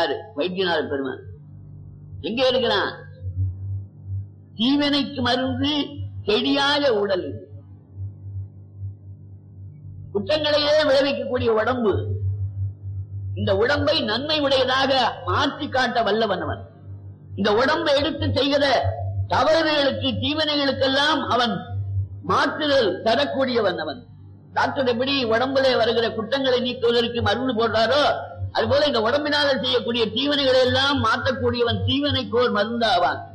யாரு வைத்தியநாத பெருமான் எங்க இருக்கிறான் தீவினைக்கு மருந்து செடியாய உடல் இது. குற்றங்களையே விளைவிக்கக்கூடிய உடம்பு இந்த உடம்பை நன்மை உடையதாக மாற்றி காட்ட வல்லவன் அவன் இந்த உடம்பை எடுத்து செய்கிற தவறுகளுக்கு தீவனைகளுக்கெல்லாம் அவன் மாற்றுதல் தரக்கூடியவன் அவன் டாக்டர் எப்படி உடம்புல வருகிற குற்றங்களை நீக்குவதற்கு மருந்து போடுறாரோ அதுபோல இந்த உடம்பினால செய்யக்கூடிய தீவனைகளை எல்லாம் மாற்றக்கூடியவன் தீவனைக்கோர் மருந்தாவான்